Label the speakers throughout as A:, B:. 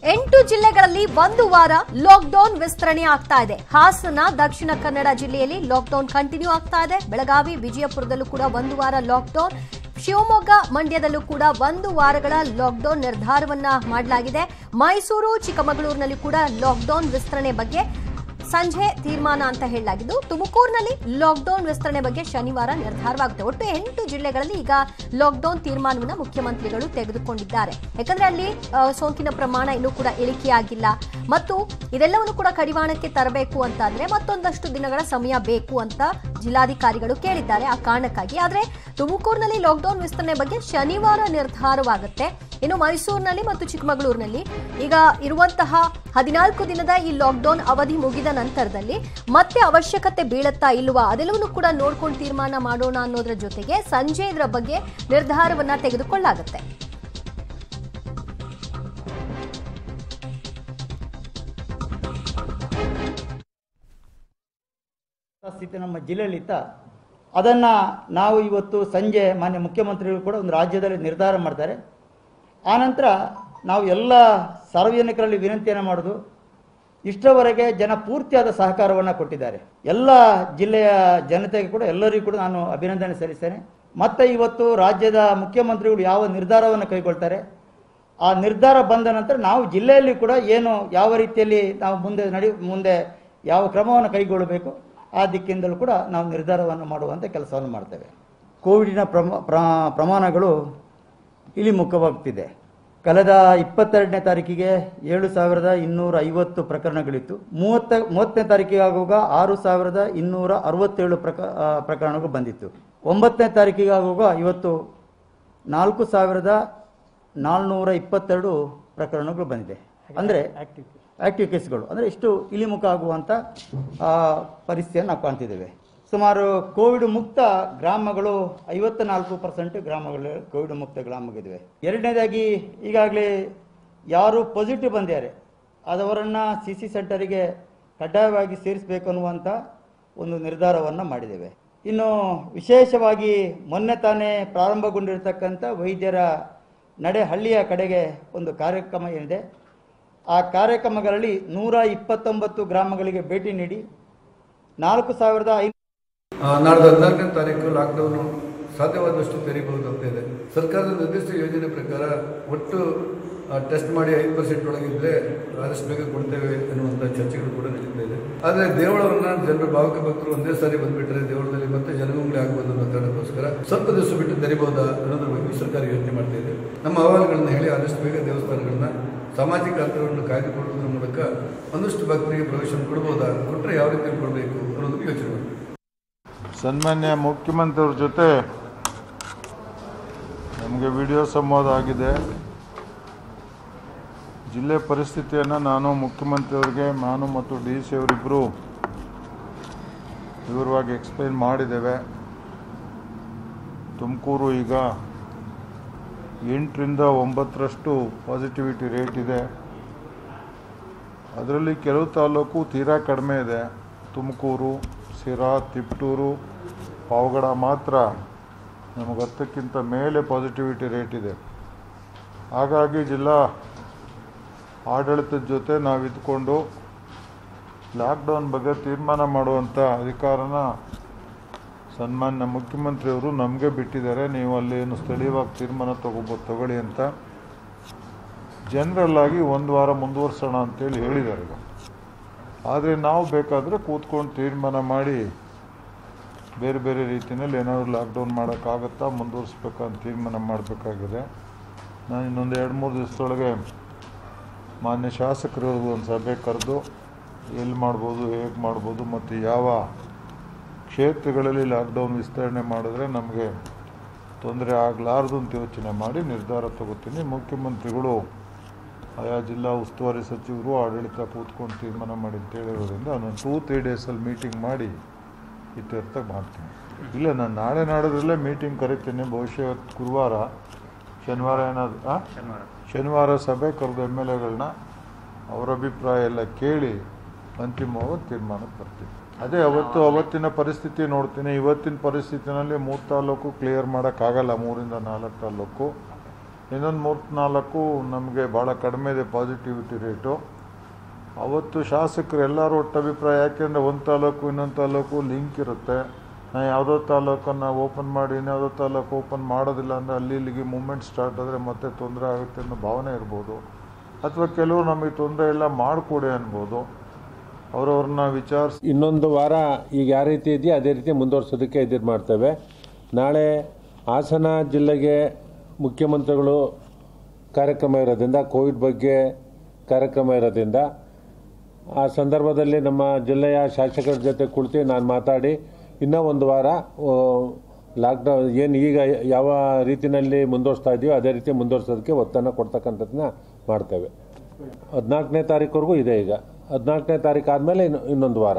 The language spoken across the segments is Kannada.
A: ಎಂಟು ಜಿಲ್ಲೆಗಳಲ್ಲಿ ಒಂದು ವಾರ ಲಾಕ್ಡೌನ್ ವಿಸ್ತರಣೆ ಆಗ್ತಾ ಇದೆ ಹಾಸನ ದಕ್ಷಿಣ ಕನ್ನಡ ಜಿಲ್ಲೆಯಲ್ಲಿ ಲಾಕ್ಡೌನ್ ಕಂಟಿನ್ಯೂ ಆಗ್ತಾ ಇದೆ ಬೆಳಗಾವಿ ವಿಜಯಪುರದಲ್ಲೂ ಕೂಡ ಒಂದು ವಾರ ಲಾಕ್ಡೌನ್ ಶಿವಮೊಗ್ಗ ಮಂಡ್ಯದಲ್ಲೂ ಕೂಡ ಒಂದು ವಾರಗಳ ಲಾಕ್ಡೌನ್ ನಿರ್ಧಾರವನ್ನ ಮಾಡಲಾಗಿದೆ ಮೈಸೂರು ಚಿಕ್ಕಮಗಳೂರಿನಲ್ಲಿ ಕೂಡ ಲಾಕ್ಡೌನ್ ವಿಸ್ತರಣೆ ಬಗ್ಗೆ ಸಂಜೆ ತೀರ್ಮಾನ ಅಂತ ಹೇಳಲಾಗಿದ್ದು ತುಮಕೂರಿನಲ್ಲಿ ಲಾಕ್ಡೌನ್ ವಿಸ್ತರಣೆ ಬಗ್ಗೆ ಶನಿವಾರ ನಿರ್ಧಾರವಾಗುತ್ತೆ ಒಟ್ಟು ಎಂಟು ಜಿಲ್ಲೆಗಳಲ್ಲಿ ಈಗ ಲಾಕ್ಡೌನ್ ತೀರ್ಮಾನವನ್ನ ಮುಖ್ಯಮಂತ್ರಿಗಳು ತೆಗೆದುಕೊಂಡಿದ್ದಾರೆ ಯಾಕಂದ್ರೆ ಅಲ್ಲಿ ಆ, ಸೋಂಕಿನ ಪ್ರಮಾಣ ಇನ್ನೂ ಕೂಡ ಇಳಿಕೆಯಾಗಿಲ್ಲ ಮತ್ತು ಇದೆಲ್ಲವನ್ನು ಕೂಡ ಕಡಿವಾಣಕ್ಕೆ ತರಬೇಕು ಅಂತಾದ್ರೆ ಮತ್ತೊಂದಷ್ಟು ದಿನಗಳ ಸಮಯ ಬೇಕು ಅಂತ ಜಿಲ್ಲಾಧಿಕಾರಿಗಳು ಕೇಳಿದ್ದಾರೆ ಆ ಕಾರಣಕ್ಕಾಗಿ ಆದ್ರೆ ತುಮಕೂರಿನಲ್ಲಿ ಲಾಕ್ಡೌನ್ ವಿಸ್ತರಣೆ ಬಗ್ಗೆ ಶನಿವಾರ ನಿರ್ಧಾರವಾಗುತ್ತೆ ಇನ್ನು ಮೈಸೂರಿನಲ್ಲಿ ಮತ್ತು ಚಿಕ್ಕಮಗಳೂರಿನಲ್ಲಿ ಈಗ ಇರುವಂತಹ ಹದಿನಾಲ್ಕು ದಿನದ ಈ ಲಾಕ್ಡೌನ್ ಅವಧಿ ಮುಗಿದ ನಂತರದಲ್ಲಿ ಮತ್ತೆ ಅವಶ್ಯಕತೆ ಬೀಳುತ್ತಾ ಇಲ್ವಾ ಅದೆಲ್ಲವನ್ನು ಕೂಡ ನೋಡ್ಕೊಂಡು ತೀರ್ಮಾನ ಮಾಡೋಣ ಅನ್ನೋದ್ರ ಜೊತೆಗೆ ಸಂಜೆ ಇದರ ಬಗ್ಗೆ ನಿರ್ಧಾರವನ್ನ ತೆಗೆದುಕೊಳ್ಳಲಾಗುತ್ತೆ
B: ಸ್ಥಿತಿ ನಮ್ಮ ಜಿಲ್ಲೆಯಲ್ಲಿತ್ತ ಅದನ್ನು ನಾವು ಇವತ್ತು ಸಂಜೆ ಮಾನ್ಯ ಮುಖ್ಯಮಂತ್ರಿಗಳು ಕೂಡ ಒಂದು ರಾಜ್ಯದಲ್ಲಿ ನಿರ್ಧಾರ ಮಾಡ್ತಾರೆ ಆನಂತರ ನಾವು ಎಲ್ಲ ಸಾರ್ವಜನಿಕರಲ್ಲಿ ವಿನಂತಿಯನ್ನು ಮಾಡೋದು ಇಷ್ಟರವರೆಗೆ ಜನ ಪೂರ್ತಿಯಾದ ಸಹಕಾರವನ್ನು ಕೊಟ್ಟಿದ್ದಾರೆ ಎಲ್ಲ ಜಿಲ್ಲೆಯ ಜನತೆಗೆ ಕೂಡ ಎಲ್ಲರಿಗೂ ಕೂಡ ನಾನು ಅಭಿನಂದನೆ ಸಲ್ಲಿಸ್ತೇನೆ ಮತ್ತೆ ಇವತ್ತು ರಾಜ್ಯದ ಮುಖ್ಯಮಂತ್ರಿಗಳು ಯಾವ ನಿರ್ಧಾರವನ್ನು ಕೈಗೊಳ್ತಾರೆ ಆ ನಿರ್ಧಾರ ಬಂದ ನಂತರ ನಾವು ಜಿಲ್ಲೆಯಲ್ಲಿ ಕೂಡ ಏನು ಯಾವ ರೀತಿಯಲ್ಲಿ ನಾವು ಮುಂದೆ ನಡಿ ಮುಂದೆ ಯಾವ ಕ್ರಮವನ್ನು ಕೈಗೊಳ್ಳಬೇಕು ಆ ದಿಕ್ಕಿಂದಲೂ ಕೂಡ ನಾವು ನಿರ್ಧಾರವನ್ನು ಮಾಡುವಂಥ ಕೆಲಸವನ್ನು ಮಾಡ್ತೇವೆ ಕೋವಿಡಿನ ಪ್ರಮ ಪ್ರ- ಪ್ರಮಾಣಗಳು ಇಳಿಮುಖವಾಗ್ತಿದೆ ಕಳೆದ ಇಪ್ಪತ್ತೆರಡನೇ ತಾರೀಕಿಗೆ ಏಳು ಸಾವಿರದ ಇನ್ನೂರ ಐವತ್ತು ಪ್ರಕರಣಗಳಿತ್ತು ಮೂವತ್ತ ಮೂವತ್ತನೇ ತಾರೀಕಿಗೆ ಆಗುವಾಗ ಆರು ಸಾವಿರದ ಇನ್ನೂರ ಅರವತ್ತೇಳು ಪ್ರಕ ಆ, ಪ್ರಕರಣಗಳು ಬಂದಿತ್ತು ಒಂಬತ್ತನೇ ತಾರೀಕಿಗೆ ಆಗುವಾಗ ಇವತ್ತು ನಾಲ್ಕು ಸಾವಿರದ ನಾಲ್ನೂರ ಇಪ್ಪತ್ತೆರಡು ಪ್ರಕರಣಗಳು ಬಂದಿದೆ ಅಂದರೆ ಆಕ್ಟಿವ್ ಕೇಸ್ಗಳು ಅಂದರೆ ಇಷ್ಟು ಇಳಿಮುಖ ಆಗುವಂಥ ಆ, ಪರಿಸ್ಥಿತಿಯನ್ನು ನಾವು ಕಾಣ್ತಿದ್ದೇವೆ ಸುಮಾರು ಕೋವಿಡ್ ಮುಕ್ತ ಗ್ರಾಮಗಳು ಐವತ್ತ ನಾಲ್ಕು ಪರ್ಸೆಂಟ್ ಗ್ರಾಮಗಳು ಕೋವಿಡ್ ಮುಕ್ತ ಗ್ರಾಮಗಳಿವೆ ಎರಡನೇದಾಗಿ ಈಗಾಗಲೇ ಯಾರು ಪಾಸಿಟಿವ್ ಬಂದಿದ್ದಾರೆ ಅದವರನ್ನು ಸಿ ಸಿ ಸೆಂಟರಿಗೆ ಕಡ್ಡಾಯವಾಗಿ ಸೇರಿಸಬೇಕು ಅನ್ನುವಂಥ ಒಂದು ನಿರ್ಧಾರವನ್ನು ಮಾಡಿದ್ದೇವೆ ಇನ್ನು ವಿಶೇಷವಾಗಿ ಮೊನ್ನೆ ತಾನೇ ಪ್ರಾರಂಭಗೊಂಡಿರತಕ್ಕಂಥ ವೈದ್ಯರ ನಡೆ ಹಳ್ಳಿಯ ಕಡೆಗೆ ಒಂದು ಕಾರ್ಯಕ್ರಮ ಏನಿದೆ ಆ ಕಾರ್ಯಕ್ರಮಗಳಲ್ಲಿ ನೂರ ಇಪ್ಪತ್ತೊಂಬತ್ತು ಗ್ರಾಮಗಳಿಗೆ ಭೇಟಿ ನೀಡಿ ನಾಲ್ಕು ಸಾವಿರದ ಐ
C: ಆ, ನಾಡ್ದು ಹದಿನಾಲ್ಕನೇ ತಾರೀಕು ಲಾಕ್ಡೌನು ಸಾಧ್ಯವಾದಷ್ಟು ತೆರೀಬಹುದು ಅಂತ ಇದೆ ಸರ್ಕಾರದ ನಿರ್ದಿಷ್ಟ ಯೋಜನೆ ಪ್ರಕಾರ ಒಟ್ಟು ಟೆಸ್ಟ್ ಮಾಡಿ ಐದು ಪರ್ಸೆಂಟ್ ಒಳಗಿದ್ರೆ ಆದಷ್ಟು ಬೇಗ ಕೊಡ್ತೇವೆ ಅನ್ನುವಂಥ ಚರ್ಚೆಗಳು ಕೂಡ ನಡೀತಾ ಇದೆ ಆದರೆ ದೇವಳವನ್ನ ಜನರು ಭಾವಿಕ ಭಕ್ತರು ಒಂದೇ ಸಾರಿ ಬಂದ್ಬಿಟ್ರೆ ದೇವಳದಲ್ಲಿ ಮತ್ತೆ ಜನಗಂಗ್ಲಿ ಆಗ್ಬೋದು ಅನ್ನೋ ಕಾರಣಕ್ಕೋಸ್ಕರ ಸ್ವಲ್ಪ ದಿವಸ ಬಿಟ್ಟು ತೆರಿಬಹುದಾ ಅನ್ನೋದ್ರ ಬಗ್ಗೆ ಸರ್ಕಾರ ಯೋಚನೆ ಮಾಡ್ತಾ ಇದೆ ನಮ್ಮ ಅಹವಾಲುಗಳನ್ನ ಹೇಳಿ ಆದಷ್ಟು ಬೇಗ ದೇವಸ್ಥಾನಗಳನ್ನ ಸಾಮಾಜಿಕ ಅಂತರವನ್ನು ಕಾಯ್ದುಕೊಳ್ಳುವುದರ ಮೂಲಕ ಒಂದಷ್ಟು ಭಕ್ತರಿಗೆ ಪ್ರವೇಶವನ್ನು ಕೊಡ್ಬೋದಾ ಕೊಟ್ಟರೆ ಯಾವ ರೀತಿಯಲ್ಲಿ ಕೊಡಬೇಕು ಅನ್ನೋದಕ್ಕೆ ಯೋಚನೆ ಮಾಡಿ
D: ಸನ್ಮಾನ್ಯ ಮುಖ್ಯಮಂತ್ರಿಯವ್ರ ಜೊತೆ ನಮಗೆ ವಿಡಿಯೋ ಸಂವಾದ ಆಗಿದೆ ಜಿಲ್ಲೆ ಪರಿಸ್ಥಿತಿಯನ್ನು ನಾನು ಮುಖ್ಯಮಂತ್ರಿಯವರಿಗೆ ನಾನು ಮತ್ತು ಡಿ ಸಿ ಅವರಿಬ್ಬರು ವಿವರವಾಗಿ ಎಕ್ಸ್ಪ್ಲೈನ್ ಮಾಡಿದ್ದೇವೆ ತುಮಕೂರು ಈಗ ಎಂಟರಿಂದ ಒಂಬತ್ತರಷ್ಟು ಪಾಸಿಟಿವಿಟಿ ರೇಟ್ ಇದೆ ಅದರಲ್ಲಿ ಕೆಲವು ತಾಲೂಕು ತೀರಾ ಕಡಿಮೆ ಇದೆ ತುಮಕೂರು ಸಿರಾ ತಿಪ್ಟೂರು ಪಾವಗಡ ಮಾತ್ರ ನಮಗೆ ಹತ್ತಕ್ಕಿಂತ ಮೇಲೆ ಪಾಸಿಟಿವಿಟಿ ರೇಟ್ ಇದೆ ಹಾಗಾಗಿ ಜಿಲ್ಲಾ ಆಡಳಿತದ ಜೊತೆ ನಾವು ಇದ್ಕೊಂಡು ಲಾಕ್ಡೌನ್ ಬಗ್ಗೆ ತೀರ್ಮಾನ ಮಾಡುವಂಥ ಅಧಿಕಾರನ ಸನ್ಮಾನ್ಯ ಮುಖ್ಯಮಂತ್ರಿಯವರು ನಮಗೆ ಬಿಟ್ಟಿದ್ದಾರೆ ನೀವು ಅಲ್ಲಿ ಏನು ಸ್ಥಳೀಯವಾಗಿ ತೀರ್ಮಾನ ತಗೋಬೋದು ತಗೊಳ್ಳಿ ಅಂತ ಜನರಲ್ ಆಗಿ ಒಂದು ವಾರ ಮುಂದುವರ್ಸೋಣ ಅಂತೇಳಿ ಹೇಳಿದ್ದಾರೆ ಈಗ ಆದರೆ ನಾವು ಬೇಕಾದರೆ ಕೂತ್ಕೊಂಡು ತೀರ್ಮಾನ ಮಾಡಿ ಬೇರೆ ಬೇರೆ ರೀತಿಯಲ್ಲಿ ಏನಾದರೂ ಲಾಕ್ಡೌನ್ ಮಾಡೋಕ್ಕಾಗತ್ತಾ ಮುಂದುವರಿಸ್ಬೇಕಾ ಅಂತ ತೀರ್ಮಾನ ಮಾಡಬೇಕಾಗಿದೆ ನಾನು ಇನ್ನೊಂದು ಎರಡು ಮೂರು ದಿವಸದೊಳಗೆ ಮಾನ್ಯ ಶಾಸಕರಿಗೂ ಒಂದು ಸಭೆ ಕರೆದು ಎಲ್ಲಿ ಮಾಡ್ಬೋದು ಹೇಗೆ ಮಾಡ್ಬೋದು ಮತ್ತು ಯಾವ ಕ್ಷೇತ್ರಗಳಲ್ಲಿ ಲಾಕ್ಡೌನ್ ವಿಸ್ತರಣೆ ಮಾಡಿದ್ರೆ ನಮಗೆ ತೊಂದರೆ ಆಗಲಾರ್ದು ಅಂತ ಯೋಚನೆ ಮಾಡಿ ನಿರ್ಧಾರ ತಗೋತೀನಿ ಮುಖ್ಯಮಂತ್ರಿಗಳು ಆಯಾ ಜಿಲ್ಲಾ ಉಸ್ತುವಾರಿ ಸಚಿವರು ಆಡಳಿತ ಕೂತ್ಕೊಂಡು ತೀರ್ಮಾನ ಮಾಡಿ ಅಂತ ಹೇಳಿರೋದ್ರಿಂದ ನಾನು ಟೂ ತ್ರೀ ಡೇಸಲ್ಲಿ ಮೀಟಿಂಗ್ ಮಾಡಿ ಇತ್ಯರ್ಥ ಮಾಡ್ತೀನಿ ಇಲ್ಲ ನಾನು ನಾಳೆ ನಾಡೋದ್ರಲ್ಲೇ ಮೀಟಿಂಗ್ ಕರಿತೀನಿ ಬಹುಶಃ ಇವತ್ತು ಗುರುವಾರ ಶನಿವಾರ ಏನಾದ್ರು ಆ? ಶನಿವಾರ ಸಭೆ ಕರೆದು ಎಮ್ ಎಲ್ ಎಗಳನ್ನ ಅವರ ಅಭಿಪ್ರಾಯ ಎಲ್ಲ ಕೇಳಿ ಅಂತಿಮವಾಗಿ ತೀರ್ಮಾನಕ್ಕೆ ಬರ್ತೀನಿ ಅದೇ ಅವತ್ತು ಅವತ್ತಿನ ಪರಿಸ್ಥಿತಿ ನೋಡ್ತೀನಿ ಇವತ್ತಿನ ಪರಿಸ್ಥಿತಿನಲ್ಲಿ ಮೂರು ತಾಲೂಕು ಕ್ಲಿಯರ್ ಮಾಡೋಕ್ಕಾಗಲ್ಲ ಮೂರಿಂದ ನಾಲ್ಕು ತಾಲೂಕು ಇನ್ನೊಂದು ಮೂರ್ತಿ ನಾಲ್ಕು ನಮಗೆ ಭಾಳ ಕಡಿಮೆ ಇದೆ ಪಾಸಿಟಿವಿಟಿ ರೇಟು ಅವತ್ತು ಶಾಸಕರು ಎಲ್ಲರೂ ಒಟ್ಟು ಅಭಿಪ್ರಾಯ ಯಾಕೆಂದರೆ ಒಂದು ತಾಲೂಕು ಇನ್ನೊಂದು ತಾಲೂಕು ಲಿಂಕ್ ಇರುತ್ತೆ ನಾ ಯಾವುದೋ ತಾಲೂಕನ್ನು ಓಪನ್ ಮಾಡಿ ಇನ್ಯಾವುದೋ ತಾಲೂಕು ಓಪನ್ ಮಾಡೋದಿಲ್ಲ ಅಂದರೆ ಅಲ್ಲಿ ಇಲ್ಲಿಗೆ ಮೂಮೆಂಟ್ ಸ್ಟಾರ್ಟ್ ಆದರೆ ಮತ್ತೆ ತೊಂದರೆ ಆಗುತ್ತೆ ಅನ್ನೋ ಭಾವನೆ ಇರ್ಬೋದು ಅಥವಾ ಕೆಲವರು ನಮಗೆ ತೊಂದರೆ ಎಲ್ಲ ಮಾಡಿಕೊಡಿ ಅನ್ಬೋದು ಅವರವ್ರನ್ನ ವಿಚಾರಿಸಿ
E: ಇನ್ನೊಂದು ವಾರ ಈಗ ಯಾವ ರೀತಿ ಇದೆಯೋ ಅದೇ ರೀತಿ ಮುಂದುವರ್ಸೋದಕ್ಕೆ ಇದು ಮಾಡ್ತೇವೆ ನಾಳೆ ಹಾಸನ ಜಿಲ್ಲೆಗೆ ಮುಖ್ಯಮಂತ್ರಿಗಳು ಕಾರ್ಯಕ್ರಮ ಇರೋದ್ರಿಂದ ಕೋವಿಡ್ ಬಗ್ಗೆ ಕಾರ್ಯಕ್ರಮ ಇರೋದ್ರಿಂದ ಆ ಸಂದರ್ಭದಲ್ಲಿ ನಮ್ಮ ಜಿಲ್ಲೆಯ ಶಾಸಕರ ಜೊತೆ ಕುಳಿತು ನಾನು ಮಾತಾಡಿ ಇನ್ನೂ ಒಂದು ವಾರ ಲಾಕ್ಡೌನ್ ಏನು ಈಗ ಯಾವ ರೀತಿಯಲ್ಲಿ ಮುಂದುವರಿಸ್ತಾ ಇದೆಯೋ ಅದೇ ರೀತಿ ಮುಂದುವರ್ಸೋದಕ್ಕೆ ಒತ್ತನ್ನು ಕೊಡ್ತಕ್ಕಂಥದ್ದನ್ನ ಮಾಡ್ತೇವೆ ಹದಿನಾಲ್ಕನೇ ತಾರೀಕುವರೆಗೂ ಇದೆ ಈಗ ಹದಿನಾಲ್ಕನೇ ತಾರೀಕು ಆದಮೇಲೆ ಇನ್ನು ಇನ್ನೊಂದು ವಾರ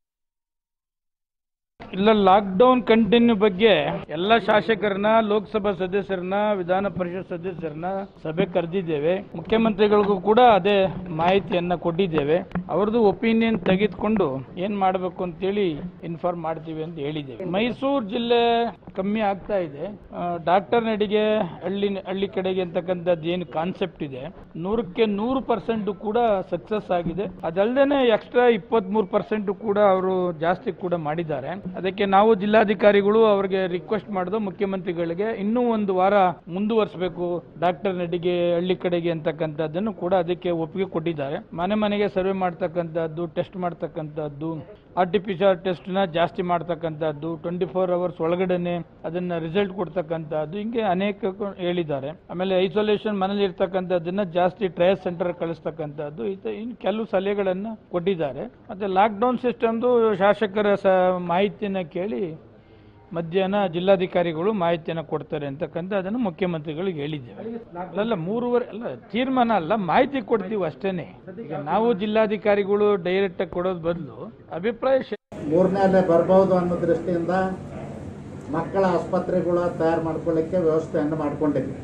F: ಇಲ್ಲ ಲಾಕ್ಡೌನ್ ಕಂಟಿನ್ಯೂ ಬಗ್ಗೆ ಎಲ್ಲ ಶಾಸಕರನ್ನ ಲೋಕಸಭಾ ಸದಸ್ಯರನ್ನ ವಿಧಾನ ಪರಿಷತ್ ಸದಸ್ಯರನ್ನ ಸಭೆ ಕರೆದಿದ್ದೇವೆ ಮುಖ್ಯಮಂತ್ರಿಗಳಿಗೂ ಕೂಡ ಅದೇ ಮಾಹಿತಿಯನ್ನ ಕೊಟ್ಟಿದ್ದೇವೆ ಅವ್ರದ್ದು ಒಪಿನಿಯನ್ ತೆಗೆದುಕೊಂಡು ಏನ್ ಮಾಡಬೇಕು ಅಂತೇಳಿ ಇನ್ಫಾರ್ಮ್ ಮಾಡ್ತೀವಿ ಅಂತ ಹೇಳಿದ್ದೇವೆ ಮೈಸೂರು ಜಿಲ್ಲೆ ಕಮ್ಮಿ ಆಗ್ತಾ ಇದೆ ಡಾಕ್ಟರ್ ನಡಿಗೆ ಹಳ್ಳಿ ಹಳ್ಳಿ ಕಡೆಗೆ ಅಂತಕ್ಕಂಥದ್ದು ಏನು ಕಾನ್ಸೆಪ್ಟ್ ಇದೆ ನೂರಕ್ಕೆ ನೂರು ಪರ್ಸೆಂಟ್ ಕೂಡ ಸಕ್ಸಸ್ ಆಗಿದೆ ಅದಲ್ಲದೆ ಎಕ್ಸ್ಟ್ರಾ ಇಪ್ಪತ್ತ್ ಮೂರು ಪರ್ಸೆಂಟ್ ಕೂಡ ಅವರು ಜಾಸ್ತಿ ಕೂಡ ಮಾಡಿದ್ದಾರೆ ಅದಕ್ಕೆ ನಾವು ಜಿಲ್ಲಾಧಿಕಾರಿಗಳು ಅವರಿಗೆ ರಿಕ್ವೆಸ್ಟ್ ಮಾಡಿದ್ರು ಮುಖ್ಯಮಂತ್ರಿಗಳಿಗೆ ಇನ್ನೂ ಒಂದು ವಾರ ಮುಂದುವರಿಸಬೇಕು ಡಾಕ್ಟರ್ ನಡಿಗೆ ಹಳ್ಳಿ ಕಡೆಗೆ ಅಂತಕ್ಕಂಥದ್ದನ್ನು ಕೂಡ ಅದಕ್ಕೆ ಒಪ್ಪಿಗೆ ಕೊಟ್ಟಿದ್ದಾರೆ ಮನೆ ಮನೆಗೆ ಸರ್ವೆ ಮಾಡ್ತಕ್ಕಂಥದ್ದು ಟೆಸ್ಟ್ ಮಾಡ್ತಕ್ಕಂಥದ್ದು R T P C R ಟೆಸ್ಟ್ನ ಜಾಸ್ತಿ ಮಾಡ್ತಕ್ಕಂಥದ್ದು ಟ್ವೆಂಟಿ ಫೋರ್ ಅವರ್ಸ್ ಒಳಗಡೆನೆ ಅದನ್ನ ರಿಸಲ್ಟ್ ಕೊಡ್ತಕ್ಕಂಥದ್ದು ಹಿಂಗೆ ಅನೇಕ ಕ- ಹೇಳಿದ್ದಾರೆ ಆಮೇಲೆ ಐಸೋಲೇಷನ್ ಮನೇಲಿ ಇರ್ತಕ್ಕಂಥದ್ದನ್ನ ಜಾಸ್ತಿ ಟ್ರಯಲ್ ಸೆಂಟರ್ ಕಳಿಸ್ತಕ್ಕಂಥದ್ದು ಇತ- ಇನ್ನು ಕೆಲವು ಸಲಹೆಗಳನ್ನು ಕೊಟ್ಟಿದ್ದಾರೆ ಮತ್ತೆ ಲಾಕ್ಡೌನ್ ಸಿಸ್ಟಮ್ದು ಶಾಸಕರ ಸ ಮಾಹಿತಿಯನ್ನ ಕೇಳಿ ಮಧ್ಯಾಹ್ನ ಜಿಲ್ಲಾಧಿಕಾರಿಗಳು ಮಾಹಿತಿಯನ್ನು ಕೊಡ್ತಾರೆ ಅಂತಕ್ಕಂಥ ಅದನ್ನು ಮುಖ್ಯಮಂತ್ರಿಗಳಿಗೆ ಹೇಳಿದ್ದೇವೆ ಅಲ್ಲ ಮೂರುವರೆ ಅಲ್ಲ ತೀರ್ಮಾನ ಅಲ್ಲ ಮಾಹಿತಿ ಕೊಡ್ತೀವಿ ಅಷ್ಟೇನೆ ಈಗ ನಾವು ಜಿಲ್ಲಾಧಿಕಾರಿಗಳು ಡೈರೆಕ್ಟ್ ಆಗಿ ಕೊಡೋದ್ ಬದಲು ಅಭಿಪ್ರಾಯ ಶೇ-
G: ಮೂರನೇ ಅಲೆ ಬರ್ಬೋದು ಅನ್ನೋ ದೃಷ್ಟಿಯಿಂದ ಮಕ್ಕಳ ಆಸ್ಪತ್ರೆಗಳ ತಯಾರು ಮಾಡ್ಕೊಳ್ಳಿಕ್ಕೆ ವ್ಯವಸ್ಥೆಯನ್ನು ಮಾಡ್ಕೊಂಡಿದ್ವಿ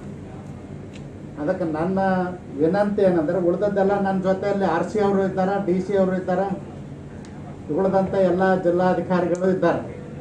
G: ಅದಕ್ಕೆ ನನ್ನ ವಿನಂತಿ ಏನಂದರೆ ಉಳಿದದ್ದೆಲ್ಲ ನನ್ನ ಜೊತೆಯಲ್ಲಿ ಆರ್ ಸಿ ಅವರು ಇದ್ದಾರೆ ಡಿ ಸಿ ಅವರು ಇದ್ದಾರೆ ಉಳಿದಂಥ ಎಲ್ಲ ಜಿಲ್ಲಾಧಿಕಾರಿಗಳು ಇದ್ದಾರೆ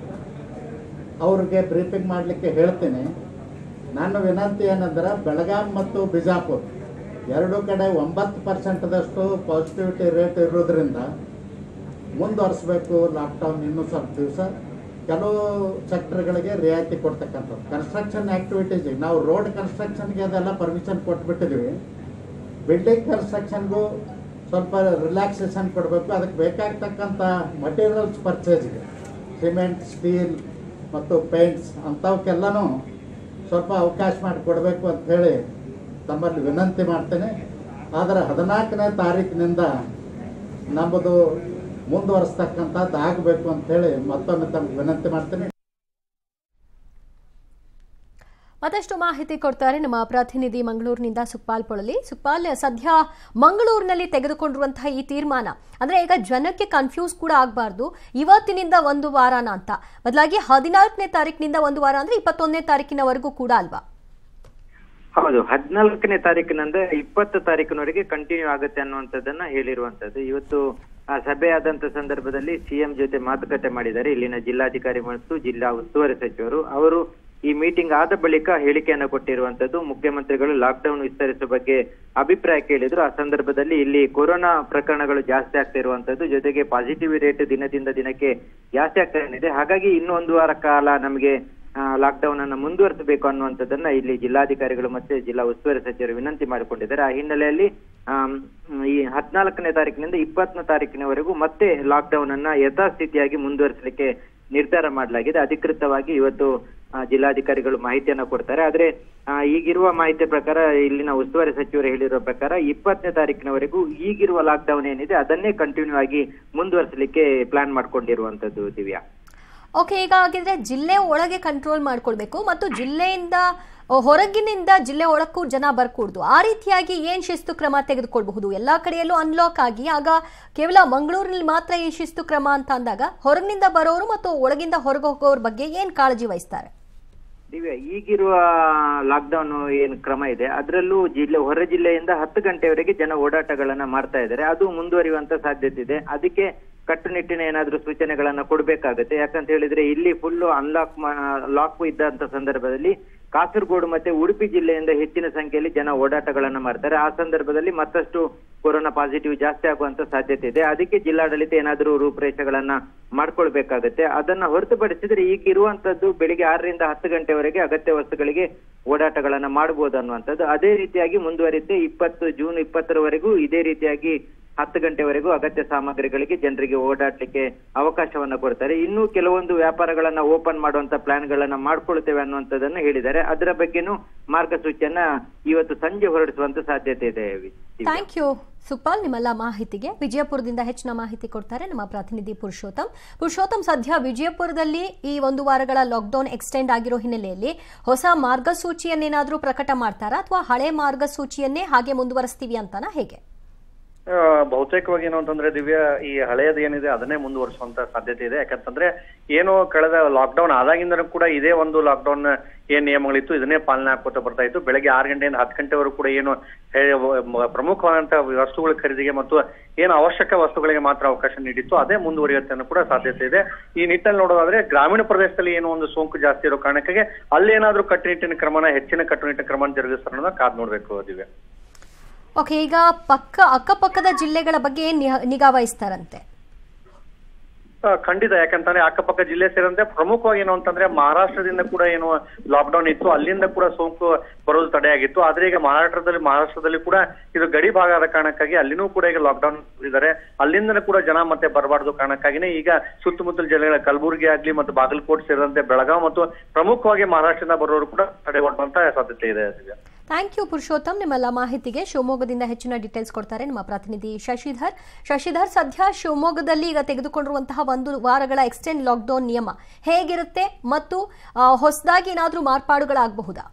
G: ಅವ್ರಿಗೆ ಬ್ರೀಫಿಂಗ್ ಮಾಡಲಿಕ್ಕೆ ಹೇಳ್ತೀನಿ ನನ್ನ ವಿನಂತಿ ಏನಂದ್ರೆ ಬೆಳಗಾಂ ಮತ್ತು ಬಿಜಾಪುರ ಎರಡೂ ಕಡೆ ಒಂಬತ್ತು ಪರ್ಸೆಂಟ್ದಷ್ಟು ಪಾಸಿಟಿವಿಟಿ ರೇಟ್ ಇರೋದ್ರಿಂದ ಮುಂದುವರಿಸ್ಬೇಕು ಲಾಕ್ಡೌನ್ ಇನ್ನೂ ಸ್ವಲ್ಪ ದಿವಸ ಕೆಲವು ಸೆಕ್ಟರ್ಗಳಿಗೆ ರಿಯಾಯಿತಿ ಕೊಡ್ತಕ್ಕಂಥದ್ದು ಕನ್ಸ್ಟ್ರಕ್ಷನ್ ಆ್ಯಕ್ಟಿವಿಟೀಸ್ ನಾವು ರೋಡ್ ಕನ್ಸ್ಟ್ರಕ್ಷನ್ಗೆ ಅದೆಲ್ಲ ಪರ್ಮಿಷನ್ ಕೊಟ್ಬಿಟ್ಟಿದ್ವಿ ಬಿಲ್ಡಿಂಗ್ ಕನ್ಸ್ಟ್ರಕ್ಷನ್ಗೂ ಸ್ವಲ್ಪ ರಿಲ್ಯಾಕ್ಸೇಷನ್ ಕೊಡಬೇಕು ಅದಕ್ಕೆ ಬೇಕಾಗ್ತಕ್ಕಂಥ ಮಟೀರಿಯಲ್ಸ್ ಪರ್ಚೇಸ್ಗೆ ಸಿಮೆಂಟ್ ಸ್ಟೀಲ್ ಮತ್ತು ಪೇಂಟ್ಸ್ ಅಂಥವಕ್ಕೆಲ್ಲನೂ ಸ್ವಲ್ಪ ಅವಕಾಶ ಮಾಡಿಕೊಡ್ಬೇಕು ಅಂತ ಹೇಳಿ ತಮ್ಮಲ್ಲಿ ವಿನಂತಿ ಮಾಡ್ತೇನೆ ಆದರೆ ಹದಿನಾಲ್ಕನೇ ತಾರೀಕಿನಿಂದ ನಮ್ಮದು ಮುಂದುವರಿಸ್ತಕ್ಕಂಥದ್ದು ಆಗಬೇಕು ಅಂತ ಹೇಳಿ ಮತ್ತೊಮ್ಮೆ ತಮ್ಗೆ ವಿನಂತಿ ಮಾಡ್ತೇನೆ
A: ಮತ್ತಷ್ಟು ಮಾಹಿತಿ ಕೊಡ್ತಾರೆ ನಮ್ಮ ಪ್ರತಿನಿಧಿ ಮಂಗಳೂರಿನಿಂದ ಸುಕ್ಪಾಲ್ ಪೊಳಲಿ ಸುಕ್ಪಾಲ್ ಸದ್ಯ ಮಂಗಳೂರಿನಲ್ಲಿ ತೆಗೆದುಕೊಂಡಿರುವಂತಹ ಈ ತೀರ್ಮಾನ ಅಂದ್ರೆ ಈಗ ಜನಕ್ಕೆ ಕನ್ಫ್ಯೂಸ್ ಕೂಡ ಆಗಬಾರ್ದು ಇವತ್ತಿನಿಂದ ಒಂದು ವಾರನ ಅಂತ ಬದಲಾಗಿ ಹದಿನಾಲ್ಕನೇ ತಾರೀಕಿನಿಂದ ಒಂದು ವಾರ ಅಂದ್ರೆ ಇಪ್ಪತ್ತೊಂದನೇ ತಾರೀಕಿನವರೆಗೂ ಕೂಡ ಅಲ್ವಾ
H: ಹೌದು ಹದಿನಾಲ್ಕನೇ ತಾರೀಕಿನಿಂದ ಇಪ್ಪತ್ತು ತಾರೀಕಿನವರೆಗೆ ಕಂಟಿನ್ಯೂ ಆಗುತ್ತೆ ಅನ್ನುವಂಥದ್ದನ್ನ ಹೇಳಿರುವಂತದ್ದು ಇವತ್ತು ಆ ಸಭೆ ಆದಂತ ಸಂದರ್ಭದಲ್ಲಿ ಸಿಎಂ ಜೊತೆ ಮಾತುಕತೆ ಮಾಡಿದ್ದಾರೆ ಇಲ್ಲಿನ ಜಿಲ್ಲಾಧಿಕಾರಿ ಮತ್ತು ಜಿಲ್ಲಾ ಉಸ್ತುವಾರಿ ಸಚಿವರು ಅವರು ಈ ಮೀಟಿಂಗ್ ಆದ ಬಳಿಕ ಹೇಳಿಕೆಯನ್ನು ಕೊಟ್ಟಿರುವಂತದ್ದು ಮುಖ್ಯಮಂತ್ರಿಗಳು ಲಾಕ್ಡೌನ್ ವಿಸ್ತರಿಸುವ ಬಗ್ಗೆ ಅಭಿಪ್ರಾಯ ಕೇಳಿದ್ರು ಆ ಸಂದರ್ಭದಲ್ಲಿ ಇಲ್ಲಿ ಕೊರೋನಾ ಪ್ರಕರಣಗಳು ಜಾಸ್ತಿ ಆಗ್ತಾ ಇರುವಂತದ್ದು ಜೊತೆಗೆ ಪಾಸಿಟಿವ್ ರೇಟ್ ದಿನದಿಂದ ದಿನಕ್ಕೆ ಜಾಸ್ತಿ ಆಗ್ತಾ ಇದೆ ಹಾಗಾಗಿ ಇನ್ನೂ ಒಂದು ವಾರ ಕಾಲ ನಮಗೆ ಲಾಕ್ಡೌನ್ ಅನ್ನು ಮುಂದುವರಿಸಬೇಕು ಅನ್ನುವಂಥದ್ದನ್ನ ಇಲ್ಲಿ ಜಿಲ್ಲಾಧಿಕಾರಿಗಳು ಮತ್ತೆ ಜಿಲ್ಲಾ ಉಸ್ತುವಾರಿ ಸಚಿವರು ವಿನಂತಿ ಮಾಡಿಕೊಂಡಿದ್ದಾರೆ ಆ ಹಿನ್ನೆಲೆಯಲ್ಲಿ ಆಮ್, ಈ ಹದಿನಾಲ್ಕನೇ ತಾರೀಕಿನಿಂದ ಇಪ್ಪತ್ತನೇ ತಾರೀಕಿನವರೆಗೂ ಮತ್ತೆ ಲಾಕ್ಡೌನ್ ಅನ್ನ ಯಥಾಸ್ಥಿತಿಯಾಗಿ ಮುಂದುವರಿಸಲಿಕ್ಕೆ ನಿರ್ಧಾರ ಮಾಡಲಾಗಿದೆ ಅಧಿಕೃತವಾಗಿ ಇವತ್ತು ಆ, ಜಿಲ್ಲಾಧಿಕಾರಿಗಳು ಮಾಹಿತಿಯನ್ನ ಕೊಡ್ತಾರೆ ಆದ್ರೆ ಆ, ಈಗಿರುವ ಮಾಹಿತಿ ಪ್ರಕಾರ ಇಲ್ಲಿನ ಉಸ್ತುವಾರಿ ಸಚಿವರು ಹೇಳಿರುವ ಪ್ರಕಾರ ಇಪ್ಪತ್ತನೇ ತಾರೀಕಿನವರೆಗೂ ಈಗಿರುವ ಲಾಕ್ಡೌನ್ ಏನಿದೆ ಅದನ್ನೇ ಕಂಟಿನ್ಯೂ ಆಗಿ ಮುಂದುವರಿಸಲಿಕ್ಕೆ ಪ್ಲಾನ್ ಮಾಡ್ಕೊಂಡಿರುವಂತದ್ದು ದಿವ್ಯಾ
A: ಓಕೆ ಈಗ ಹಾಗಿದ್ರೆ ಜಿಲ್ಲೆ ಒಳಗೆ ಕಂಟ್ರೋಲ್ ಮಾಡ್ಕೊಳ್ಬೇಕು ಮತ್ತು ಜಿಲ್ಲೆಯಿಂದ ಅ, ಹೊರಗಿನಿಂದ ಜಿಲ್ಲೆ ಒಳಕ್ಕೂ ಜನ ಬರ್ಕೂಡ್ದು ಆ ರೀತಿಯಾಗಿ ಏನ್ ಶಿಸ್ತು ಕ್ರಮ ತೆಗೆದುಕೊಳ್ಬಹುದು ಎಲ್ಲಾ ಕಡೆಯಲ್ಲೂ ಅನ್ಲಾಕ್ ಆಗಿ ಆಗ ಕೇವಲ ಮಂಗಳೂರಿನಲ್ಲಿ ಮಾತ್ರ ಈ ಶಿಸ್ತು ಕ್ರಮ ಅಂತ ಅಂದಾಗ ಹೊರಗಿನಿಂದ ಬರೋರು ಮತ್ತು ಒಳಗಿಂದ ಹೊರಗೆ ಹೋಗೋರ ಬಗ್ಗೆ ಏನ್ ಕಾಳಜಿ ವಹಿಸ್ತಾರೆ
H: ದಿವ್ಯ ಈಗಿರುವ ಲಾಕ್ಡೌನ್ ಏನು ಕ್ರಮ ಇದೆ ಅದರಲ್ಲೂ ಜಿಲ್ಲೆ ಹೊರ ಜಿಲ್ಲೆಯಿಂದ ಹತ್ತು ಗಂಟೆವರೆಗೆ ಜನ ಓಡಾಟಗಳನ್ನ ಮಾಡ್ತಾ ಇದ್ದಾರೆ ಅದು ಮುಂದುವರಿಯುವಂತ ಸಾಧ್ಯತೆ ಇದೆ ಅದಕ್ಕೆ ಕಟ್ಟುನಿಟ್ಟಿನ ಏನಾದ್ರೂ ಸೂಚನೆಗಳನ್ನ ಕೊಡ್ಬೇಕಾಗತ್ತೆ ಯಾಕಂತ ಹೇಳಿದ್ರೆ ಇಲ್ಲಿ ಫುಲ್ ಅನ್ಲಾಕ್ ಲಾಕ್ ಇದ್ದಂತ ಸಂದರ್ಭದಲ್ಲಿ ಕಾಸರಗೋಡು ಮತ್ತೆ ಉಡುಪಿ ಜಿಲ್ಲೆಯಿಂದ ಹೆಚ್ಚಿನ ಸಂಖ್ಯೆಯಲ್ಲಿ ಜನ ಓಡಾಟಗಳನ್ನ ಮಾಡ್ತಾರೆ ಆ ಸಂದರ್ಭದಲ್ಲಿ ಮತ್ತಷ್ಟು ಕೊರೋನಾ ಪಾಸಿಟಿವ್ ಜಾಸ್ತಿ ಆಗುವಂತ ಸಾಧ್ಯತೆ ಇದೆ ಅದಕ್ಕೆ ಜಿಲ್ಲಾಡಳಿತ ಏನಾದರೂ ರೂಪುರೇಷೆಗಳನ್ನ ಮಾಡ್ಕೊಳ್ಬೇಕಾಗತ್ತೆ ಅದನ್ನ ಹೊರತುಪಡಿಸಿದ್ರೆ ಈಗ ಇರುವಂತದ್ದು ಬೆಳಿಗ್ಗೆ ಆರರಿಂದ ಹತ್ತು ಗಂಟೆವರೆಗೆ ಅಗತ್ಯ ವಸ್ತುಗಳಿಗೆ ಓಡಾಟಗಳನ್ನ ಮಾಡಬಹುದು ಅನ್ನುವಂಥದ್ದು ಅದೇ ರೀತಿಯಾಗಿ ಮುಂದುವರಿತೆ ಇಪ್ಪತ್ತು ಜೂನ್ ಇಪ್ಪತ್ತರವರೆಗೂ ಇದೇ ರೀತಿಯಾಗಿ ಹತ್ತು ಗಂಟೆವರೆಗೂ ಅಗತ್ಯ ಸಾಮಗ್ರಿಗಳಿಗೆ ಜನರಿಗೆ ಓಡಾಡ್ಲಿಕ್ಕೆ ಅವಕಾಶವನ್ನ ಕೊಡ್ತಾರೆ ಇನ್ನು ಕೆಲವೊಂದು ವ್ಯಾಪಾರಗಳನ್ನ ಓಪನ್ ಮಾಡುವಂತ ಪ್ಲಾನ್ ಗಳನ್ನ ಮಾಡ್ಕೊಳ್ತೇವೆ ಅನ್ನುವಂಥದ್ದನ್ನ ಹೇಳಿದ್ದಾರೆ ಅದರ ಬಗ್ಗೆನೂ ಮಾರ್ಗಸೂಚಿಯನ್ನ ಇವತ್ತು ಸಂಜೆ ಹೊರಡಿಸುವಂತ ಸಾಧ್ಯತೆ ಇದೆ ದಿವ್ಯಾ.
A: ಥ್ಯಾಂಕ್ ಯು ಸುಪಾಲ್ ನಿಮ್ಮೆಲ್ಲ ಮಾಹಿತಿಗೆ ವಿಜಯಪುರದಿಂದ ಹೆಚ್ಚಿನ ಮಾಹಿತಿ ಕೊಡ್ತಾರೆ ನಮ್ಮ ಪ್ರತಿನಿಧಿ ಪುರುಷೋತ್ತಮ್ ಪುರುಷೋತ್ತಮ್ ಸದ್ಯ ವಿಜಯಪುರದಲ್ಲಿ ಈ ಒಂದು ವಾರಗಳ ಲಾಕ್ಡೌನ್ ಎಕ್ಸ್ಟೆಂಡ್ ಆಗಿರೋ ಹಿನ್ನೆಲೆಯಲ್ಲಿ ಹೊಸ ಮಾರ್ಗಸೂಚಿಯನ್ನೇನಾದ್ರೂ ಪ್ರಕಟ ಮಾಡ್ತಾರಾ ಅಥವಾ ಹಳೆ ಮಾರ್ಗಸೂಚಿಯನ್ನೇ ಹಾಗೆ ಮುಂದುವರಿಸ್ತೀವಿ ಅಂತಾನ ಹೇಗೆ
I: ಆ, ಬಹುತೇಕವಾಗಿ ಏನು ಅಂತಂದ್ರೆ ದಿವ್ಯ ಈ ಹಳೆಯದು ಏನಿದೆ ಅದನ್ನೇ ಮುಂದುವರಿಸುವಂತ ಸಾಧ್ಯತೆ ಇದೆ ಯಾಕಂತಂದ್ರೆ ಏನು ಕಳೆದ ಲಾಕ್ಡೌನ್ ಆದಾಗಿಂದನೂ ಕೂಡ ಇದೇ ಒಂದು ಲಾಕ್ಡೌನ್ ಏನ್ ನಿಯಮಗಳಿತ್ತು ಇದನ್ನೇ ಪಾಲನೆ ಹಾಕೋತ ಬರ್ತಾ ಇತ್ತು ಬೆಳಗ್ಗೆ ಆರು ಗಂಟೆಯಿಂದ ಹತ್ತು ಗಂಟೆವರೆಗೂ ಕೂಡ ಏನು ಹೇ- ಮ- ಪ್ರಮುಖವಾದಂತಹ ವಸ್ತುಗಳ ಖರೀದಿಗೆ ಮತ್ತು ಏನು ಅವಶ್ಯಕ ವಸ್ತುಗಳಿಗೆ ಮಾತ್ರ ಅವಕಾಶ ನೀಡಿತ್ತು ಅದೇ ಮುಂದುವರಿಯುತ್ತೆ ಅನ್ನೋ ಕೂಡ ಸಾಧ್ಯತೆ ಇದೆ ಈ ನಿಟ್ಟಲ್ಲಿ ನೋಡೋದಾದ್ರೆ ಗ್ರಾಮೀಣ ಪ್ರದೇಶದಲ್ಲಿ ಏನೋ ಒಂದು ಸೋಂಕು ಜಾಸ್ತಿ ಇರೋ ಕಾರಣಕ್ಕಾಗಿ ಅಲ್ಲೇನಾದ್ರೂ ಕಟ್ಟುನಿಟ್ಟಿನ ಕ್ರಮನ ಹೆಚ್ಚಿನ ಕಟ್ಟುನಿಟ್ಟಿನ ಕ್ರಮ ಜರುಗಿಸ್ತಾರ ಅನ್ನೋದನ್ನ ಕಾದ್ ನೋಡ್ಬೇಕು ದಿವ್ಯ
A: ಓಕೆ ಈಗ ಪಕ್ಕ ಅಕ್ಕಪಕ್ಕದ ಜಿಲ್ಲೆಗಳ ಬಗ್ಗೆ ಏನ್ ನಿಹ- ನಿಗಾ ವಹಿಸ್ತಾರಂತೆ
I: ಆ, ಖಂಡಿತ ಯಾಕಂತಂದ್ರೆ ಅಕ್ಕಪಕ್ಕ ಜಿಲ್ಲೆ ಸೇರಿದಂತೆ ಪ್ರಮುಖವಾಗಿ ಏನು ಅಂತಂದ್ರೆ ಮಹಾರಾಷ್ಟ್ರದಿಂದ ಕೂಡ ಏನು ಲಾಕ್ಡೌನ್ ಇತ್ತು ಅಲ್ಲಿಂದ ಕೂಡ ಸೋಂಕು ಬರೋದು ತಡೆಯಾಗಿತ್ತು ಆದ್ರೆ ಈಗ ಮಹಾರಾಷ್ಟ್ರದಲ್ಲಿ ಮಹಾರಾಷ್ಟ್ರದಲ್ಲಿ ಕೂಡ ಇದು ಗಡಿ ಭಾಗ ಆದ ಕಾರಣಕ್ಕಾಗಿ ಅಲ್ಲಿನೂ ಕೂಡ ಈಗ ಲಾಕ್ಡೌನ್ ಇದ್ದಾರೆ ಅಲ್ಲಿಂದನೂ ಕೂಡ ಜನ ಮತ್ತೆ ಬರಬಾರ್ದು ಕಾರಣಕ್ಕಾಗಿನೇ ಈಗ ಸುತ್ತಮುತ್ತಲ ಜಿಲ್ಲೆಗಳ ಕಲಬುರಗಿ ಆಗ್ಲಿ ಮತ್ತು ಬಾಗಲಕೋಟ್ ಸೇರಿದಂತೆ ಬೆಳಗಾವ್ ಮತ್ತು ಪ್ರಮುಖವಾಗಿ ಮಹಾರಾಷ್ಟ್ರದಿಂದ ಬರೋರು ಕೂಡ ತಡೆಗಟ್ಟುವಂತ ಸಾಧ್ಯತೆ ಇದೆ ದಿವ್ಯಾ.
A: ಥ್ಯಾಂಕ್ ಯು ಪುರುಷೋತ್ತಮ್ ನಿಮ್ಮೆಲ್ಲ ಮಾಹಿತಿಗೆ ಶಿವಮೊಗ್ಗದಿಂದ ಹೆಚ್ಚಿನ ಡೀಟೇಲ್ಸ್ ಕೊಡ್ತಾರೆ ನಮ್ಮ ಪ್ರತಿನಿಧಿ ಶಶಿಧರ್ ಶಶಿಧರ್ ಸದ್ಯ ಶಿವಮೊಗ್ಗದಲ್ಲಿ ಈಗ ತೆಗೆದುಕೊಂಡಿರುವಂತಹ ಒಂದು ವಾರಗಳ ಎಕ್ಸ್ಟೆಂಡ್ ಲಾಕ್ಡೌನ್ ನಿಯಮ ಹೇಗಿರುತ್ತೆ ಮತ್ತು ಹೊಸದಾಗಿ ಏನಾದರೂ ಮಾರ್ಪಾಡುಗಳಾಗಬಹುದಾ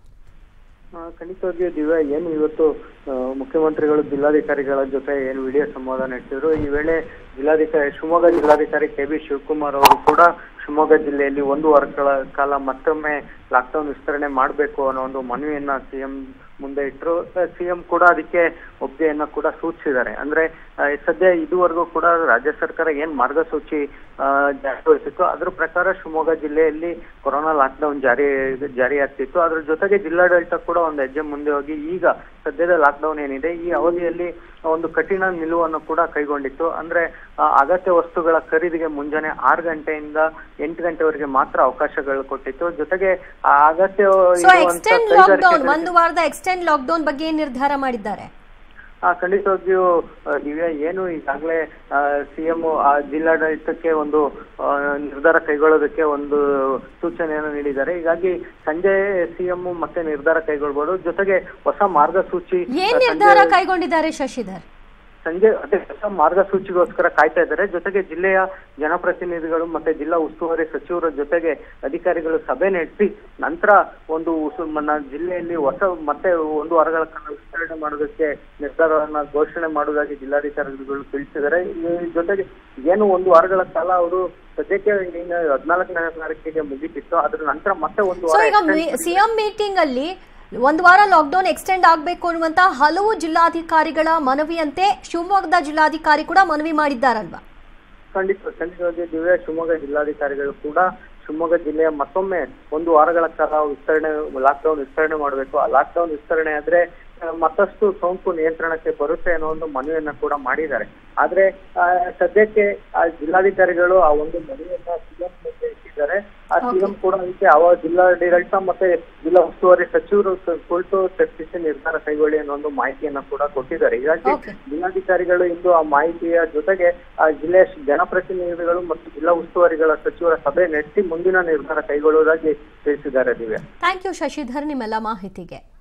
J: ಆ, ಖಂಡಿತವಾಗಿಯೂ ದಿವ್ಯಾ ಏನು ಇವತ್ತು ಆ, ಮುಖ್ಯಮಂತ್ರಿಗಳು ಜಿಲ್ಲಾಧಿಕಾರಿಗಳ ಜೊತೆ ಏನು ವಿಡಿಯೋ ಸಂವಾದ ನಡೆಸಿದ್ರು ಈ ವೇಳೆ ಜಿಲ್ಲಾಧಿಕಾರಿ ಶಿವಮೊಗ್ಗ ಜಿಲ್ಲಾಧಿಕಾರಿ ಕೆ ಬಿ ಶಿವಕುಮಾರ್ ಅವರು ಕೂಡ ಶಿವಮೊಗ್ಗ ಜಿಲ್ಲೆಯಲ್ಲಿ ಒಂದು ವಾರಗಳ ಕಾಲ ಮತ್ತೊಮ್ಮೆ ಲಾಕ್ಡೌನ್ ವಿಸ್ತರಣೆ ಮಾಡಬೇಕು ಅನ್ನೋ ಒಂದು ಮನವಿಯನ್ನ ಸಿಎಂ ಮುಂದೆ ಇಟ್ಟರು ಸಿಎಂ ಕೂಡ ಅದಕ್ಕೆ ಒಪ್ಪಿಗೆಯನ್ನ ಕೂಡ ಸೂಚಿಸಿದ್ದಾರೆ ಅಂದ್ರೆ ಆ, ಸದ್ಯ ಇದುವರೆಗೂ ಕೂಡ ರಾಜ್ಯ ಸರ್ಕಾರ ಏನ್ ಮಾರ್ಗಸೂಚಿ ಆ, ಜಾರಿಗೊಳಿಸಿತ್ತು ಅದ್ರ ಪ್ರಕಾರ ಶಿವಮೊಗ್ಗ ಜಿಲ್ಲೆಯಲ್ಲಿ ಕೊರೋನಾ ಲಾಕ್ಡೌನ್ ಜಾರಿ ಜಾರಿ ಆಗ್ತಿತ್ತು ಅದ್ರ ಜೊತೆಗೆ ಜಿಲ್ಲಾಡಳಿತ ಕೂಡ ಒಂದು ಹೆಜ್ಜೆ ಮುಂದೆ ಹೋಗಿ ಈಗ ಸದ್ಯದ ಲಾಕ್ಡೌನ್ ಏನಿದೆ ಈ ಅವಧಿಯಲ್ಲಿ ಒಂದು ಕಠಿಣ ನಿಲುವನ್ನು ಕೂಡ ಕೈಗೊಂಡಿತ್ತು ಅಂದ್ರೆ ಆ, ಅಗತ್ಯ ವಸ್ತುಗಳ ಖರೀದಿಗೆ ಮುಂಜಾನೆ ಆರು ಗಂಟೆಯಿಂದ ಎಂಟು ಗಂಟೆವರೆಗೆ ಮಾತ್ರ ಅವಕಾಶಗಳು ಕೊಟ್ಟಿತ್ತು ಜೊತೆಗೆ ಆ ಅಗತ್ಯ
A: ಸೊ
J: ಇರುವಂತ
A: ಎಕ್ಸ್ಟೆಂಡ್ ಲಾಕ್ಡೌನ್
J: ಕೈಗಾರಿಕೆಗಳಿಗೆ-
A: ಒಂದು ವಾರದ ಎಕ್ಸ್ಟೆಂಡ್ ಲಾಕ್ಡೌನ್ ಬಗ್ಗೆ ಏನ್ ನಿರ್ಧಾರ ಮಾಡಿದ್ದಾರೆ
J: ಆ ಖಂಡಿತವಾಗಿಯೂ ಆ, ದಿವ್ಯಾ ಏನು ಈಗಾಗಲೇ ಸಿಎಂ ಆ ಜಿಲ್ಲಾಡಳಿತಕ್ಕೆ ಒಂದು ಆ, ನಿರ್ಧಾರ ಕೈಗೊಳ್ಳೋದಕ್ಕೆ ಒಂದು ಸೂಚನೆಯನ್ನು ನೀಡಿದ್ದಾರೆ ಹೀಗಾಗಿ ಸಂಜೆ ಸಿಎಂ ಮತ್ತೆ ನಿರ್ಧಾರ ಕೈಗೊಳ್ಬೋದು ಜೊತೆಗೆ ಹೊಸ ಮಾರ್ಗಸೂಚಿ
A: ಏನ್
J: ಆ,
A: ನಿರ್ಧಾರ
J: ಸಂಜೆ-
A: ಕೈಗೊಂಡಿದ್ದಾರೆ ಶಶಿಧರ್
J: ಸಂಜೆ ಅದೇ ಹೊಸ ಮಾರ್ಗಸೂಚಿಗೋಸ್ಕರ ಕಾಯ್ತಾ ಇದ್ದಾರೆ ಜೊತೆಗೆ ಜಿಲ್ಲೆಯ ಜನಪ್ರತಿನಿಧಿಗಳು ಮತ್ತೆ ಜಿಲ್ಲಾ ಉಸ್ತುವಾರಿ ಸಚಿವರ ಜೊತೆಗೆ ಅಧಿಕಾರಿಗಳು ಸಭೆ ನಡೆಸಿ ನಂತರ ಒಂದು ಉಸು- ಮನ್ನ ಜಿಲ್ಲೆಯಲ್ಲಿ ಹೊಸ ಮತ್ತೆ ಒಂದು ವಾರಗಳ ಕಾಲ ವಿಸ್ತರಣೆ ಮಾಡೋದಕ್ಕೆ ನಿರ್ಧಾರವನ್ನ ಘೋಷಣೆ ಮಾಡುವುದಾಗಿ ಜಿಲ್ಲಾಧಿಕಾರಿಗಳು ತಿಳಿಸಿದ್ದಾರೆ ಈ ಜೊತೆಗೆ ಏನು ಒಂದು ವಾರಗಳ ಕಾಲ ಅವರು ಸದ್ಯಕ್ಕೆ ಇನ್ನು ಹದಿನಾಲ್ಕನೇ ತಾರೀಕಿಗೆ ಮುಗಿತಿತ್ತು ಅದ್ರ ನಂತರ ಮತ್ತೆ ಒಂದು
A: ಸೊ
J: ವಾರ
A: ಈಗ
J: extend-
A: ಸಿಎಂ ಮೀಟಿಂಗ್ ಅಲ್ಲಿ ಒಂದು ವಾರ ಲಾಕ್ಡೌನ್ ಎಕ್ಸ್ಟೆಂಡ್ ಆಗಬೇಕು ಅನ್ನುವಂತ ಹಲವು ಜಿಲ್ಲಾಧಿಕಾರಿಗಳ ಮನವಿಯಂತೆ ಶಿವಮೊಗ್ಗದ ಜಿಲ್ಲಾಧಿಕಾರಿ ಕೂಡ ಮನವಿ ಮಾಡಿದ್ದಾರಲ್ವಾ
J: ಖಂಡಿತ ಖಂಡಿತವಾಗಿ ದಿವ್ಯ ಶಿವಮೊಗ್ಗ ಜಿಲ್ಲಾಧಿಕಾರಿಗಳು ಕೂಡ ಶಿವಮೊಗ್ಗ ಜಿಲ್ಲೆಯ ಮತ್ತೊಮ್ಮೆ ಒಂದು ವಾರಗಳ ಕಾಲ ವಿಸ್ತರಣೆ ಲಾಕ್ಡೌನ್ ವಿಸ್ತರಣೆ ಮಾಡಬೇಕು ಆ ಲಾಕ್ಡೌನ್ ವಿಸ್ತರಣೆ ಆದ್ರೆ ಆ, ಮತ್ತಷ್ಟು ಸೋಂಕು ನಿಯಂತ್ರಣಕ್ಕೆ ಬರುತ್ತೆ ಅನ್ನೋ ಒಂದು ಮನವಿಯನ್ನ ಕೂಡ ಮಾಡಿದ್ದಾರೆ ಆದ್ರೆ ಆ, ಸದ್ಯಕ್ಕೆ ಆ ಜಿಲ್ಲಾಧಿಕಾರಿಗಳು ಆ ಒಂದು ಮನವಿಯನ್ನ ಸಿಎಂ ಮುಂದೆ ಇಟ್ಟಿದ್ದಾರೆ ಆ ಸಿಎಂ ಕೂಡ ಅದಕ್ಕೆ ಅವ ಜಿಲ್ಲಾಡಳಿತ ಮತ್ತೆ ಜಿಲ್ಲಾ ಉಸ್ತುವಾರಿ ಸಚಿವರು ಸ- ಕುರಿತು ಚರ್ಚಿಸಿ ನಿರ್ಧಾರ ಕೈಗೊಳ್ಳಿ ಅನ್ನೋ ಒಂದು ಮಾಹಿತಿಯನ್ನ ಕೂಡ ಕೊಟ್ಟಿದ್ದಾರೆ ಹೀಗಾಗಿ
A: Okay.
J: ಜಿಲ್ಲಾಧಿಕಾರಿಗಳು ಇಂದು ಆ ಮಾಹಿತಿಯ ಜೊತೆಗೆ ಆ ಜಿಲ್ಲೆಯ ಶ- ಜನಪ್ರತಿನಿಧಿಗಳು ಮತ್ತು ಜಿಲ್ಲಾ ಉಸ್ತುವಾರಿಗಳ ಸಚಿವರ ಸಭೆ ನಡೆಸಿ ಮುಂದಿನ ನಿರ್ಧಾರ ಕೈಗೊಳ್ಳುವುದಾಗಿ ತಿಳಿಸಿದ್ದಾರೆ ದಿವ್ಯಾ
A: ಥ್ಯಾಂಕ್ ಯು ಶಶಿಧರ್ ನಿಮ್ಮೆಲ್ಲ ಮಾಹಿತಿಗೆ